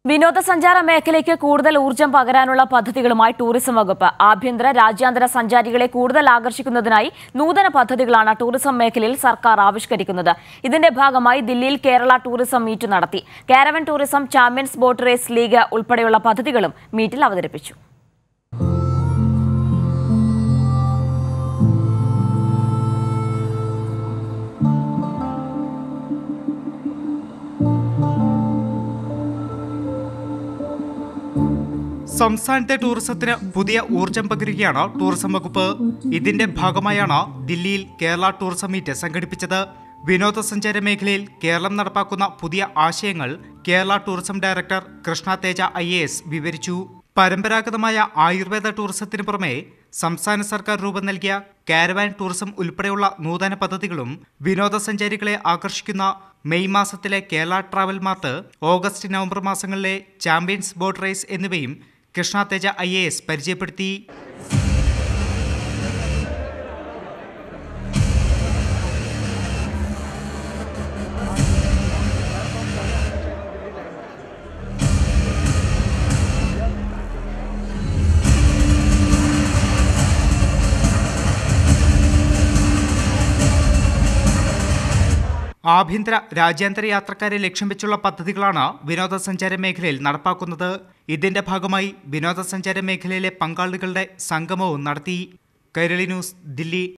വിനോദസഞ്ചാര മേഖലയ്ക്ക് കൂടുതൽ ഊർജം പകരാനുള്ള പദ്ധതികളുമായി ടൂറിസം വകുപ്പ് ആഭ്യന്തര രാജ്യാന്തര സഞ്ചാരികളെ കൂടുതൽ ആകർഷിക്കുന്നതിനായി നൂതന പദ്ധതികളാണ് ടൂറിസം മേഖലയിൽ സർക്കാർ ആവിഷ്കരിക്കുന്നത് ഇതിന്റെ ഭാഗമായി ദില്ലിയിൽ കേരള ടൂറിസം മീറ്റ് നടത്തി caravan tourism champions boat race league ഉൾപ്പെടെയുള്ള പദ്ധതികളും മീറ്റിൽ അവതരിപ്പിച്ചു സംസ്ഥാനത്തെ ടൂറിസത്തിന് പുതിയ ഊർജം പകരുകയാണ് ടൂറിസം വകുപ്പ് ഇതിന്റെ ഭാഗമായാണ് ദില്ലിയിൽ കേരള ടൂറിസം മീറ്റ് സംഘടിപ്പിച്ചത് വിനോദസഞ്ചാര മേഖലയിൽ കേരളം നടപ്പാക്കുന്ന പുതിയ ആശയങ്ങൾ Kerala tourism director Krishna Teja I വിവരിച്ചു പരമ്പരാഗതമായ ആയുർവേദ ടൂറിസത്തിന് പുറമെ സംസ്ഥാന സർക്കാർ രൂപം നൽകിയ കാരവാൻ ടൂറിസം ഉൾപ്പെടെയുള്ള നൂതന പദ്ധതികളും വിനോദസഞ്ചാരികളെ ആകർഷിക്കുന്ന മെയ് മാസത്തിലെ Kerala travel mart August November മാസങ്ങളിലെ ചാമ്പ്യൻസ് ബോട്ട് റേസ് എന്നിവയും കൃഷ്ണ തേജ ഐ പരിചയപ്പെടുത്തി ആഭ്യന്തര രാജ്യാന്തര യാത്രക്കാരെ ലക്ഷ്യം വെച്ചുള്ള പദ്ധതികളാണ് വിനോദസഞ്ചാര മേഖലയിൽ നടപ്പാക്കുന്നത് ഇതിന്റെ ഭാഗമായി വിനോദസഞ്ചാര മേഖലയിലെ പങ്കാളികളുടെ സംഗമവും നടത്തി കൈരളി ന്യൂസ് ദില്ലി